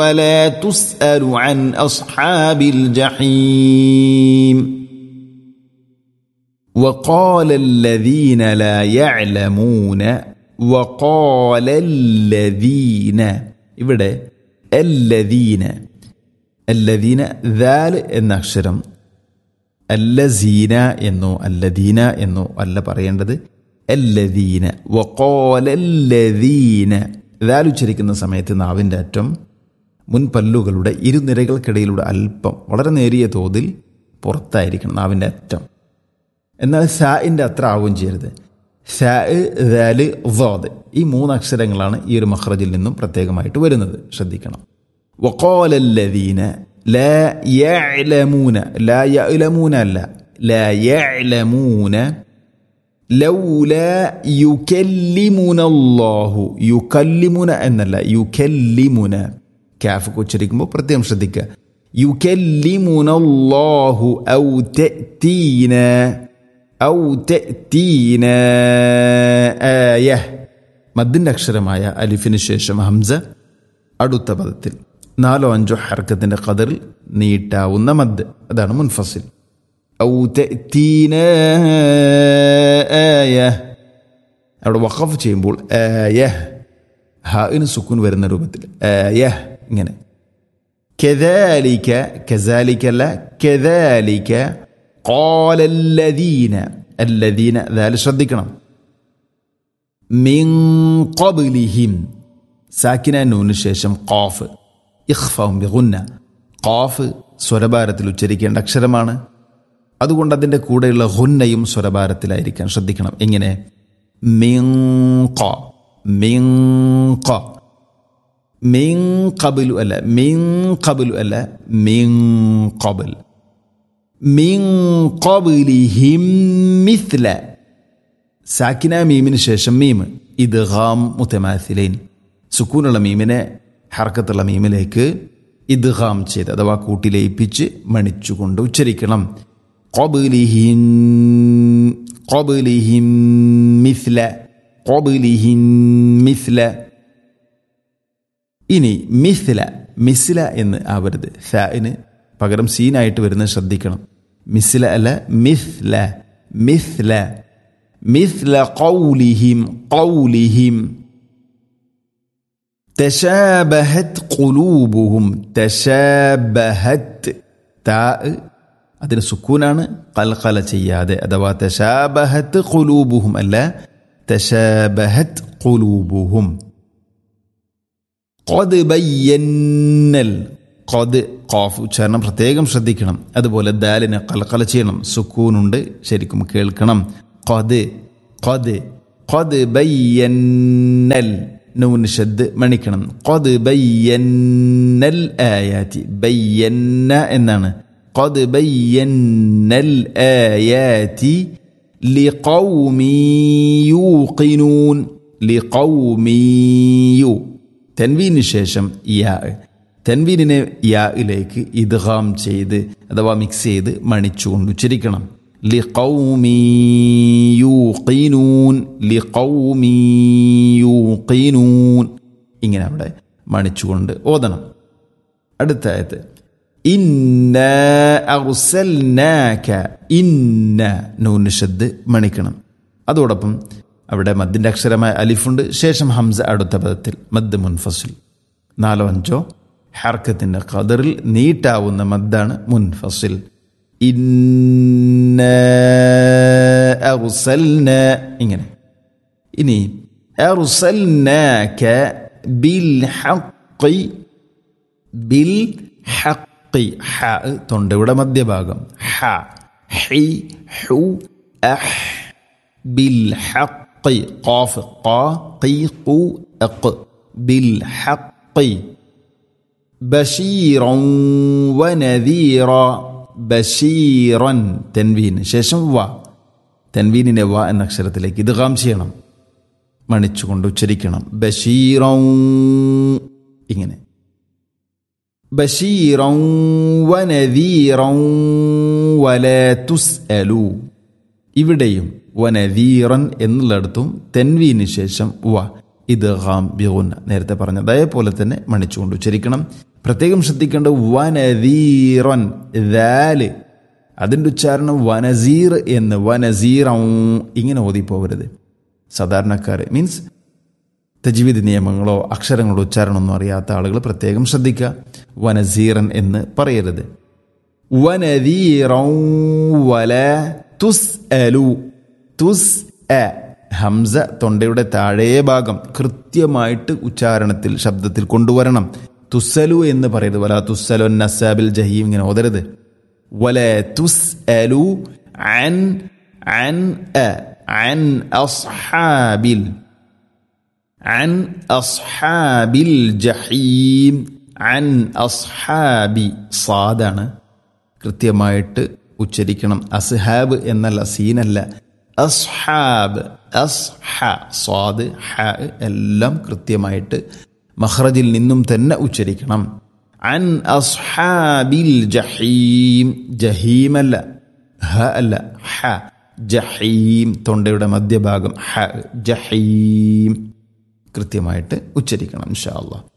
ولا تسأل عن أصحاب الجحيم وقال الذين لا يعلمون وقال الذين ഇവിടെ الذين الذين ذال എന്ന അക്ഷരം അല്ലസീന എന്നോ അല്ലദീന എന്നോ അല്ല പറയേണ്ടത് അല്ലദീന വക്കോലല്ലദീന ദാൽ ഉച്ചരിക്കുന്ന സമയത്ത് നാവിൻ്റെ അറ്റം മുൻപല്ലുകളുടെ ഇരുനിരകൾക്കിടയിലൂടെ അല്പം വളരെ നേരിയ തോതിൽ പുറത്തായിരിക്കണം നാവിൻ്റെ അറ്റം എന്നാൽ സാഇൻ്റെ അത്ര ആവുകയും ചെയ്യരുത് സാ ദാല് ദോദ് ഈ മൂന്ന് അക്ഷരങ്ങളാണ് ഈ ഒരു മഹ്റജിൽ നിന്നും പ്രത്യേകമായിട്ട് വരുന്നത് ശ്രദ്ധിക്കണം വക്കോലല്ലദീന لا يعلمون لا يعلمون لا لا يعلمون لولا يكلمنا الله يكلمنا എന്നല്ല യുക്കല്ലിമുന കാഫ് ഉച്ചരിക്കുമ്പോൾ പ്രത്യേകം ശ്രദ്ധിക്കുക യുക്കല്ലിമുന അല്ലാഹു ഔ തഅതീന ഔ തഅതീന ആയ മദ്ദിന്റെ അക്ഷരമായ അലിഫിന് ശേഷം ഹംസ അടുത്ത പദത്തിൽ നാലോ അഞ്ചോ ഹർക്കത്തിന്റെ കതറിൽ നീട്ടാവുന്ന മദ് അതാണ് മുൻഫസിൽ ഔ തഅതീന ആയ അവിടെ വഖഫ് ചെയ്യുമ്പോൾ ആയ ഹാഇന് സുക്കൂൻ വരുന്ന രൂപത്തിൽ ആയ ഇങ്ങനെ كذلك كذلك لا كذلك قال الذين الذين ذلك ശ്രദ്ധിക്കണം من قبلهم സാക്കിന നൂന് ശേഷം ഖാഫ് ഇഖ്ഫാം ബിഗുന്ന ഖാഫ് സ്വരഭാരത്തിൽ ഉച്ചരിക്കേണ്ട അക്ഷരമാണ് അതുകൊണ്ട് അതിൻ്റെ കൂടെയുള്ള ഹുന്നയും സ്വരഭാരത്തിലായിരിക്കാൻ ശ്രദ്ധിക്കണം എങ്ങനെ മിങ്ക മിങ്ക മിൻ കബിലു അല്ല മിൻ കബിലു അല്ല മിൻ കബിൽ മിൻ കബിലിഹിം മിഥ്ല സാക്കിന മീമിന് ശേഷം മീം ഇത് ഹാം മുത്തമാസിലൈൻ സുക്കൂനുള്ള മീമിനെ ഹർക്കത്തുള്ള മീമിലേക്ക് ഇദ്ഹാം ചെയ്ത് അഥവാ കൂട്ടിലയിപ്പിച്ച് മണിച്ചുകൊണ്ട് ഉച്ചരിക്കണം കൊബിലിഹിൻ കൊബിലിഹിൻ മിസ്ല കൊബിലിഹിൻ മിസ്ല ഇനി മിസ്ല മിസ്ല എന്ന് ആവരുത് ഫാഇന് പകരം സീനായിട്ട് വരുന്നത് ശ്രദ്ധിക്കണം മിസ്ല അല്ല മിസ്ല മിസ്ല മിസ്ല കൗലിഹിം കൗലിഹിം തശാബഹത് ഖുലൂബുഹും തശാബഹത് താ അതിന് സുക്കൂനാണ് കൽക്കല ചെയ്യാതെ അഥവാ തശാബഹത്ത് ഖുലൂബുഹും അല്ല തശാബഹത് ഖുലൂബുഹും قد ബയ്യന്നൽ قد ഖാഫ് ഉച്ചാരണം പ്രത്യേകം ശ്രദ്ധിക്കണം അതുപോലെ ദാലിനെ കൽക്കല ചെയ്യണം സുക്കൂനുണ്ട് ശരിക്കും കേൾക്കണം قد قد قد ബയ്യന്നൽ നൂന് ഷദ് മണിക്കണം കൊത് ബയ്യന്നൽ ആയാറ്റി ബയ്യന്ന എന്നാണ് കൊത് ബയ്യന്നൽ ആയാറ്റി ലിഖൗമി യൂഖിനൂൻ ലിഖൗമി യു തൻവീന് ശേഷം യാ തൻവീനിനെ യായിലേക്ക് ഇദ്ഗാം ചെയ്ത് അഥവാ മിക്സ് ചെയ്ത് മണിച്ചുകൊണ്ട് ഉച്ചരിക്കണം لقوم യൂഖിനൂൻ لقوم യൂഖിനൂൻ ഇങ്ങനെ അവിടെ മണിച്ചുകൊണ്ട് ഓതണം അടുത്ത ആയത്ത് ഇന്ന അർസൽനാക ഇന്ന നൂന് ഷദ് മണിക്കണം അതോടൊപ്പം അവിടെ മദ്ദിന്റെ അക്ഷരമായ അലിഫുണ്ട് ശേഷം ഹംസ അടുത്ത പദത്തിൽ മദ് മുൻഫസിൽ നാലോ അഞ്ചോ ഹർക്കത്തിന്റെ ഖദറിൽ നീട്ടാവുന്ന മദ്ദാണ് മുൻഫസിൽ ഇന്ന അറുസൽന ഇങ്ങനെ ഇനി അറുസൽനാക ബിൽ ഹഖി ബിൽ ഹഖി ഹ തൊണ്ടയുടെ മധ്യഭാഗം ഹ ഹി ഹു അഹ് ബിൽ ഹഖി ഖാഫ് ഖാ ഖി ഖു അഖ് ബിൽ ഹഖി ബഷീറൻ വനദീറ ബഷീറൻ തെൻവീന് ശേഷം വ തെൻവീനിനെ വ എന്ന അക്ഷരത്തിലേക്ക് ഇത് കാം ചെയ്യണം മണിച്ചുകൊണ്ട് ഉച്ചരിക്കണം ബഷീറൻ ഇങ്ങനെ ബഷീറൻ വനദീറൻ വല തുസ്അലു ഇവിടെയും വനദീറൻ എന്നുള്ളിടത്തും തെൻവീന് ശേഷം വ ഇത് ഹാം ബിഗുന്ന നേരത്തെ പറഞ്ഞത് അതേപോലെ തന്നെ മണിച്ചുകൊണ്ട് ഉച്ചരിക്കണം പ്രത്യേകം ശ്രദ്ധിക്കേണ്ട വനദീറൻ ദാല് അതിൻ്റെ ഉച്ചാരണം വനസീർ എന്ന് വനസീറ ഇങ്ങനെ ഓതിപ്പോകരുത് സാധാരണക്കാർ മീൻസ് തജ്വീദ് നിയമങ്ങളോ അക്ഷരങ്ങളോ ഉച്ചാരണമൊന്നും അറിയാത്ത ആളുകൾ പ്രത്യേകം ശ്രദ്ധിക്കുക വനസീറൻ എന്ന് പറയരുത് വനദീറൗ വല തുസ് അലു തുസ് എ ഹംസ തൊണ്ടയുടെ താഴേ ഭാഗം കൃത്യമായിട്ട് ഉച്ചാരണത്തിൽ ശബ്ദത്തിൽ കൊണ്ടുവരണം തുസ്സലു എന്ന് പറയരുത് വല തുസ്സലു നസാബിൽ ജഹീം ഇങ്ങനെ ഓതരുത് വല തുസ് അലു അൻ അൻ അ عن أصحاب عن أصحاب الجحيم عن أصحاب صادാണ് കൃത്യമായിട്ട് ഉച്ചരിക്കണം അസ്ഹാബ് എന്നല്ല സീനല്ല അസ്ഹാബ് അസ്ഹ സ്വാദ് ഹ എല്ലാം കൃത്യമായിട്ട് മഹ്റജിൽ നിന്നും തന്നെ ഉച്ചരിക്കണം അൻ അസ്ഹാബിൽ ജഹീം ജഹീമല്ല ഹ അല്ല ഹ ജഹീം തൊണ്ടയുടെ മധ്യഭാഗം ഹ ജഹീം കൃത്യമായിട്ട് ഉച്ചരിക്കണം ഇൻഷാ അള്ളാഹ്